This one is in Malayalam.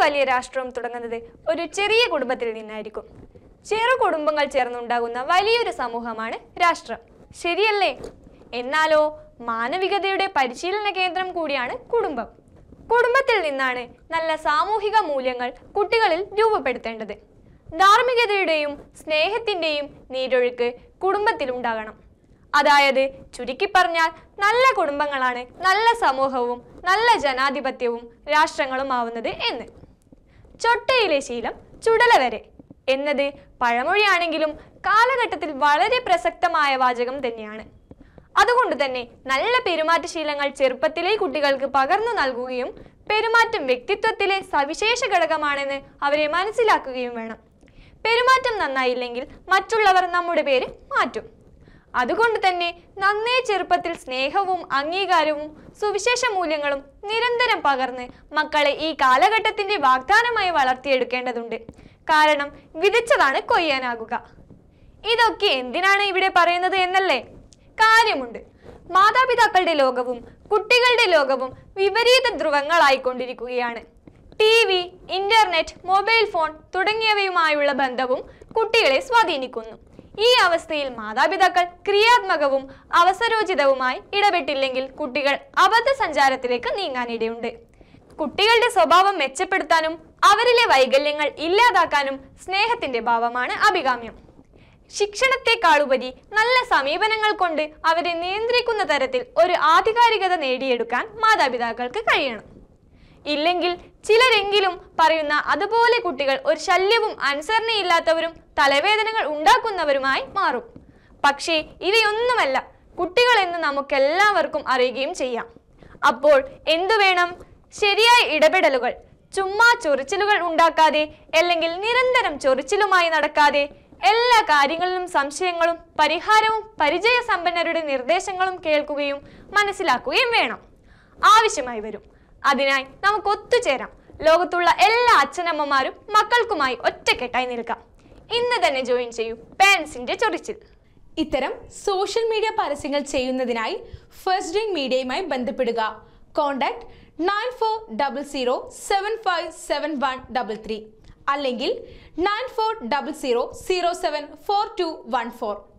വലിയ രാഷ്ട്രവും തുടങ്ങുന്നത് ഒരു ചെറിയ കുടുംബത്തിൽ നിന്നായിരിക്കും ചെറു കുടുംബങ്ങൾ ചേർന്നുണ്ടാകുന്ന വലിയൊരു സമൂഹമാണ് രാഷ്ട്രം ശരിയല്ലേ എന്നാലോ മാനവികതയുടെ പരിശീലന കേന്ദ്രം കൂടിയാണ് കുടുംബം കുടുംബത്തിൽ നിന്നാണ് നല്ല സാമൂഹിക മൂല്യങ്ങൾ കുട്ടികളിൽ രൂപപ്പെടുത്തേണ്ടത് ധാർമ്മികതയുടെയും സ്നേഹത്തിൻ്റെയും നീരൊഴുക്ക് കുടുംബത്തിലുണ്ടാകണം അതായത് ചുരുക്കി പറഞ്ഞാൽ നല്ല കുടുംബങ്ങളാണ് നല്ല സമൂഹവും നല്ല ജനാധിപത്യവും രാഷ്ട്രങ്ങളും ആവുന്നത് എന്ന് ചൊട്ടയിലെ ശീലം ചുടല വരെ എന്നത് പഴമൊഴിയാണെങ്കിലും കാലഘട്ടത്തിൽ വളരെ പ്രസക്തമായ വാചകം തന്നെയാണ് അതുകൊണ്ട് തന്നെ നല്ല പെരുമാറ്റശീലങ്ങൾ ചെറുപ്പത്തിലെ കുട്ടികൾക്ക് പകർന്നു നൽകുകയും പെരുമാറ്റം വ്യക്തിത്വത്തിലെ സവിശേഷ ഘടകമാണെന്ന് അവരെ മനസ്സിലാക്കുകയും വേണം പെരുമാറ്റം നന്നായില്ലെങ്കിൽ മറ്റുള്ളവർ നമ്മുടെ പേര് മാറ്റും അതുകൊണ്ട് തന്നെ നന്നേ ചെറുപ്പത്തിൽ സ്നേഹവും അംഗീകാരവും സുവിശേഷ മൂല്യങ്ങളും നിരന്തരം പകർന്ന് മക്കളെ ഈ കാലഘട്ടത്തിന്റെ വാഗ്ദാനമായി വളർത്തിയെടുക്കേണ്ടതുണ്ട് കാരണം വിധിച്ചതാണ് കൊയ്യാനാകുക ഇതൊക്കെ എന്തിനാണ് ഇവിടെ പറയുന്നത് എന്നല്ലേ കാര്യമുണ്ട് മാതാപിതാക്കളുടെ ലോകവും കുട്ടികളുടെ ലോകവും വിപരീത ധ്രുവങ്ങളായിക്കൊണ്ടിരിക്കുകയാണ് T V internet mobile phone തുടങ്ങിയവയുമായുള്ള ബന്ധവും കുട്ടികളെ സ്വാധീനിക്കുന്നു ഈ അവസ്ഥയിൽ മാതാപിതാക്കൾ ക്രിയാത്മകവും അവസരോചിതവുമായി ഇടപെട്ടില്ലെങ്കിൽ കുട്ടികൾ അബദ്ധ സഞ്ചാരത്തിലേക്ക് നീങ്ങാനിടയുണ്ട് കുട്ടികളുടെ സ്വഭാവം മെച്ചപ്പെടുത്താനും അവരിലെ വൈകല്യങ്ങൾ ഇല്ലാതാക്കാനും സ്നേഹത്തിന്റെ ഭാവമാണ് അഭികാമ്യം ശിക്ഷണത്തെക്കാളുപരി നല്ല സമീപനങ്ങൾ കൊണ്ട് അവരെ നിയന്ത്രിക്കുന്ന തരത്തിൽ ഒരു ആധികാരികത നേടിയെടുക്കാൻ മാതാപിതാക്കൾക്ക് കഴിയണം ഇല്ലെങ്കിൽ ചിലരെങ്കിലും പറയുന്ന അതുപോലെ കുട്ടികൾ ഒരു ശല്യവും അനുസരണയില്ലാത്തവരും തലവേദനകൾ ഉണ്ടാക്കുന്നവരുമായി മാറും പക്ഷേ ഇവയൊന്നുമല്ല കുട്ടികൾ എന്ന് നമുക്കെല്ലാവർക്കും അറിയുകയും ചെയ്യാം അപ്പോൾ എന്തു വേണം ശരിയായ ഇടപെടലുകൾ ചുമ്മാ ചൊറിച്ചിലുകൾ ഉണ്ടാക്കാതെ അല്ലെങ്കിൽ നിരന്തരം ചൊറിച്ചിലുമായി നടക്കാതെ എല്ലാ കാര്യങ്ങളിലും സംശയങ്ങളും പരിഹാരവും പരിചയസമ്പന്നരുടെ നിർദ്ദേശങ്ങളും കേൾക്കുകയും മനസ്സിലാക്കുകയും വേണം ആവശ്യമായി വരും അതിനായി നമുക്ക് ഒത്തുചേരാം ലോകത്തുള്ള എല്ലാ അച്ഛനമ്മമാരും മക്കൾക്കുമായി ഒറ്റക്കെട്ടായി നിൽക്കാം ഇന്ന് തന്നെ ജോയിൻ ചെയ്യൂ പാരൻസിന്റെ ചൊറിച്ചിൽ ഇത്തരം സോഷ്യൽ മീഡിയ പരസ്യങ്ങൾ ചെയ്യുന്നതിനായി ഫസ്റ്റ് ഡ്രിങ്ക് മീഡിയയുമായി ബന്ധപ്പെടുക contact nine four double zero seven five seven one double three അല്ലെങ്കിൽ nine four double zero zero seven four two one four